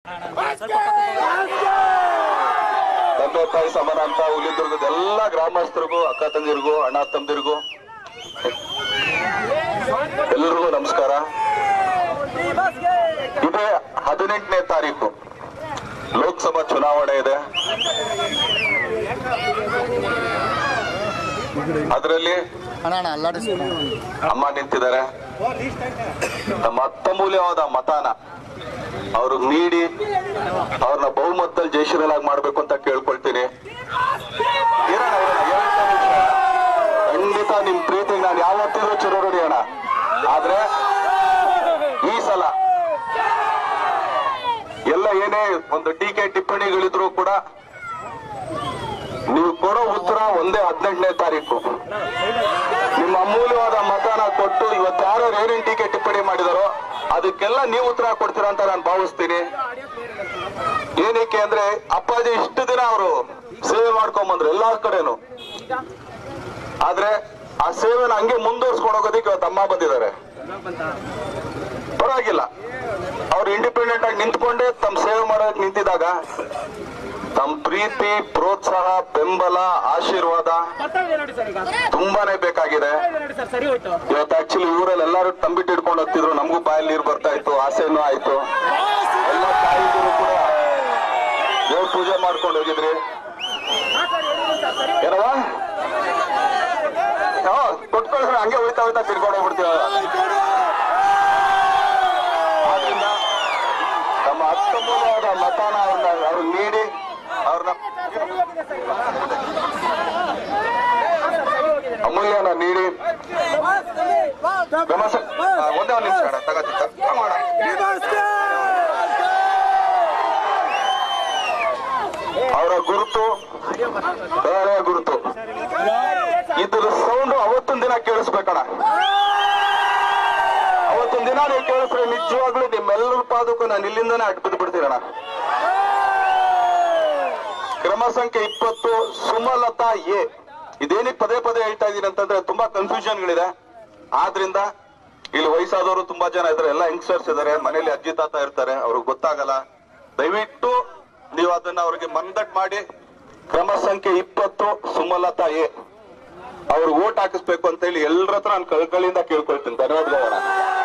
ತಂದೆ ತಾಯಿ ಸಮಾನ ಅಂತ ಹುಲಿದುರ್ಗದ ಎಲ್ಲಾ ಗ್ರಾಮಸ್ಥರಿಗೂ ಅಕ್ಕ ತಂಗಿರಿಗೂ ಅಣ್ಣ ತಮ್ಮದಿರಿಗೂ ಎಲ್ರಿಗೂ ನಮಸ್ಕಾರ ಇದೇ ಹದಿನೆಂಟನೇ ತಾರೀಕು ಲೋಕಸಭಾ ಚುನಾವಣೆ ಇದೆ ಅದರಲ್ಲಿ ಅಣ್ಣ ಅಣ್ಣ ಅಲ್ಲಾಡಿಸಿ ಅಮ್ಮ ನಿಂತಿದ್ದಾರೆ ನಮ್ಮ ಅತ್ತಮೂಲ್ಯವಾದ ಮತಾನ ಅವ್ರಿಗೆ ನೀಡಿ ಅವ್ರನ್ನ ಬಹುಮತದಲ್ಲಿ ಜಯಶೀಲರಾಗಿ ಮಾಡ್ಬೇಕು ಅಂತ ಕೇಳ್ಕೊಳ್ತೀನಿ ಇರೋಣ, ಇರೋಣ, ಎರಡು ನಿಮಿಷ. ಖಂಡಿತ ನಿಮ್ ಪ್ರೀತಿಗೆ ನಾನು ಯಾವತ್ತಿದ್ರು ಚಿರೋಡಿ ಅಣ್ಣ ಆದ್ರೆ ಈ ಸಲ ಎಲ್ಲ ಏನೇ ಒಂದು ಟೀಕೆ ಟಿಪ್ಪಣಿಗಳಿದ್ರು ಕೂಡ ನೀವು ಕೊಡೋ ಉತ್ತರ ಒಂದೇ ಹದಿನೆಂಟನೇ ತಾರೀಕು ನಿಮ್ಮ ಅಮೂಲ್ಯವಾದ ಮತನ ಕೊಟ್ಟು ಇವತ್ತು ಯಾರು ಏನೇನ್ ಟೀಕೆ ಟಿಪ್ಪಣಿ ಮಾಡಿದಾರೋ ಅದಕ್ಕೆಲ್ಲ ನೀವು ಉತ್ತರ ಕೊಡ್ತೀರಾ ಅಂತ ನಾನು ಭಾವಿಸ್ತೀನಿ ಏನಕ್ಕೆ ಅಂದ್ರೆ ಅಪ್ಪಾಜಿ ಇಷ್ಟು ದಿನ ಅವರು ಸೇವೆ ಮಾಡ್ಕೊಂಡ್ ಬಂದ್ರು ಎಲ್ಲಾರ ಕಡೆನು ಆದ್ರೆ ಆ ಸೇವೆನ ಹಂಗೆ ಮುಂದುವರ್ಸ್ಕೊಂಡು ಹೋಗೋದಕ್ಕೆ ಇವತ್ತು ಅಮ್ಮ ಬಂದಿದ್ದಾರೆ ಪರವಾಗಿಲ್ಲ ಅವ್ರು ಇಂಡಿಪೆಂಡೆಂಟ್ ಆಗಿ ನಿಂತ್ಕೊಂಡೇ ತಮ್ಮ ಸೇವೆ ಮಾಡೋದಕ್ಕೆ ನಿಂತಿದಾಗ ತಮ್ಮ ಪ್ರೀತಿ ಪ್ರೋತ್ಸಾಹ ಬೆಂಬಲ ಆಶೀರ್ವಾದ ಬರ್ತಾ ಇದೆ ನೋಡಿ ಸರ್ ಈಗ ತುಂಬಾನೇ ಬೇಕಾಗಿದೆ ಬರ್ತಾ ಇದೆ ನೋಡಿ ಸರ್ ಸರಿ ಹೋಯ್ತು ಇವತ್ತು ಆಕ್ಚುಲಿ ಊರಲ್ಲಿ ಎಲ್ಲರೂ ತಂಬಿಟ್ಟು ಹಿಡ್ಕೊಂಡು ಹೋಗ್ತಿದ್ರು ನಮಗೂ ಬಾಯಲ್ಲಿ ನೀರು ಬರ್ತಾ ಇತ್ತು ಆಸೆನೂ ಆಯ್ತು ಎಲ್ಲ ತಾಯಿಗಳು ಕೂಡ ದೇವ್ರ ಪೂಜೆ ಮಾಡ್ಕೊಂಡು ಹೋಗಿದ್ರಿ ಹಾ ಸರ್ ಹೇಳಿದ್ರು ಸರ್ ಸರಿ ಏನವ ಕೊಟ್ಕೊಳ್ಸ್ರೆ ಹಂಗೆ ಹೋಯ್ತಾ ಹೋಯ್ತಾ ತಿರ್ಕೊಂಡು ಹೋಗ್ಬಿಡ್ತೀವ ಆದ್ರಿಂದ ನಮ್ಮ ಅತ್ತಮೂಲವಾದ ಮತನ ಅವ್ರನ್ನ ಅವ್ರಿಗೆ ನೀಡಿ ಅವ್ರನ್ನ ಸರಿ ಹೋಗಿದೆ ಸರ್ ಈಗ. ಹಾ ಸರ್ ಸರಿ ಹೋಗಿದೆ ಅಮೂಲ್ಯನ ನೀಡಿ ಗಮಸ ಆ, ಒಂದೇ ಒಂದು ನಿಮಿಷ ಅಣ್ಣ ತಗತ್ತಿ ತಗೋಣ ಅವರ ಗುರುತು ಬೇರೆ ಗುರುತು ಇದ್ರ ಸೌಂಡ್ ಅವತ್ತೊಂದ್ ದಿನ ಕೇಳಿಸ್ಬೇಕಣ್ಣ ಅವತ್ತೊಂದ್ ದಿನ ನೀವು ಕೇಳಿಸ್ರೆ ನಿಜವಾಗ್ಲೂ ನಿಮ್ಮೆಲ್ಲರ ಪಾದಕ್ಕೂ ನಾನು ಇಲ್ಲಿಂದಾನೇ ಅಡ್ಬಿದ್ದು ಬಿಡ್ತೀನಣ್ಣ ಕ್ರಮ ಸಂಖ್ಯೆ ಇಪ್ಪತ್ತು ಸುಮಲತಾ ಎ ಇದೇನಿಗೆ ಪದೇ ಪದೇ ಹೇಳ್ತಾ ಇದೀನಿ ಅಂತಂದ್ರೆ ತುಂಬಾ ಕನ್ಫ್ಯೂಷನ್ಗಳಿದೆ ಆದ್ರಿಂದ ಇಲ್ಲಿ ವಯಸ್ಸಾದವರು ತುಂಬಾ ಜನ ಇದಾರೆ ಎಲ್ಲ ಯಂಗ್ಸ್ಟರ್ಸ್ ಇದಾರೆ ಮನೇಲಿ ಅಜ್ಜಿ ತಾತ ಇರ್ತಾರೆ ಅವ್ರಿಗೆ ಗೊತ್ತಾಗಲ್ಲ ದಯವಿಟ್ಟು ನೀವು ಅದನ್ನ ಅವ್ರಿಗೆ ಮನ್ದಟ್ ಮಾಡಿ ಕ್ರಮ ಸಂಖ್ಯೆ ಇಪ್ಪತ್ತು ಸುಮಲತಾ ಎ ಅವ್ರಿಗೆ ಓಟ್ ಹಾಕಿಸ್ಬೇಕು ಅಂತ ಹೇಳಿ ಎಲ್ಲರ ಹತ್ರ ನಾನು ಕಳ್ಕಳಿಯಿಂದ ಕೇಳ್ಕೊಳ್ತೀನಿ ಧನ್ಯವಾದಗಳಣ್ಣ